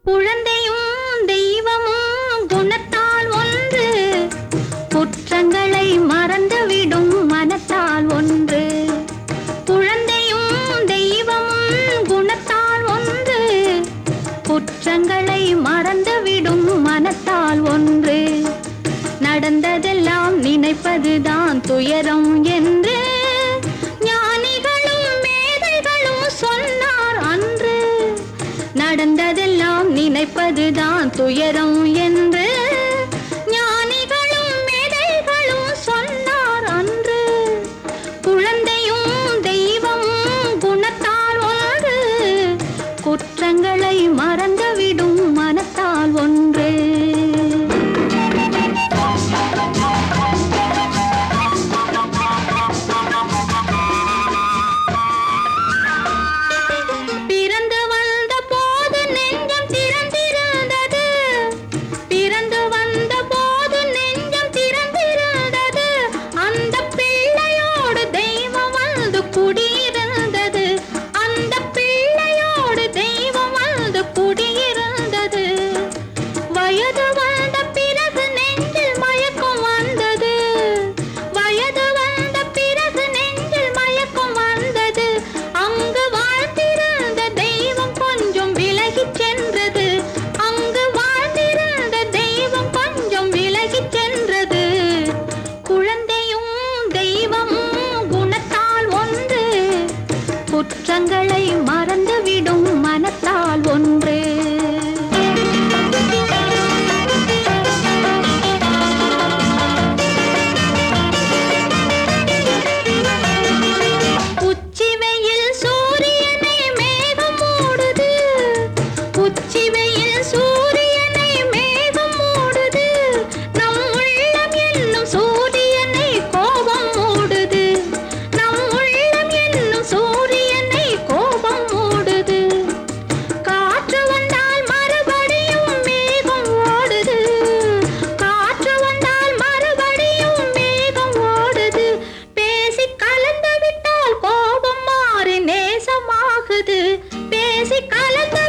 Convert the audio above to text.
குழந்தையும் தெய்வமும் குணத்தால் ஒன்று குற்றங்களை மறந்துவிடும் மனத்தால் ஒன்று குழந்தையும் தெய்வமும் குணத்தால் ஒன்று குற்றங்களை மறந்துவிடும் மனத்தால் ஒன்று நடந்ததெல்லாம் நினைப்பதுதான் துயரம் என்று ஞானிகளும் மேதைகளும் சொன்னார் அன்று நடந்ததெல்லாம் நினைப்பதுதான் துயரம் என்று ஞானிகளும் மேதைகளும் சொன்னார் அன்று குழந்தையும் தெய்வமும் குணத்தால் ஒன்று குற்றங்களை மறந்துவிடும் மனத்தால் ஒன்று பிறந்து வந்த போது நெஞ்சம் திறந்திருந்தது பிறந்து வந்த போது நெஞ்சம் திறந்திருந்தது அந்த பிள்ளையோடு தெய்வம் வந்து குடியிருந்தது அந்த பிள்ளையோடு தெய்வம் வந்து குடியிருந்தது வயது வந்த பிறகு நெஞ்சில் மயக்கம் வந்தது வயது வந்த பிறகு நெஞ்சில் மயக்கம் வந்தது அங்கு வாழ்ந்திருந்த தெய்வம் கொஞ்சம் விலகிச் சென்றது அங்கு வாழ்ந்திருந்த தெய்வம் கொஞ்சம் விலகிச் சென்றது குழந்தையும் தெய்வமும் குணத்தால் ஒன்று குற்றங்களை மறந்துவிடும் மனத்தால் ஒன்று உச்சி வெயில் சூரியனை மேகம் மூடுது உச்சி வெயில் சூரியனை மேகம் மூடுது நம் உள்ளம் என்னும் சூரியனை கோபம் மூடுது நம் உள்ளம் என்னும் சூரியனை கோபம் மூடுது காற்று வந்தால் மறுபடியும் மேகம் ஓடுது காற்று வந்தால் மறுபடியும் மேகம் ஓடுது பேசி கலந்து விட்டால் கோபம் மாறி நேசமாகுது பேசி கலந்து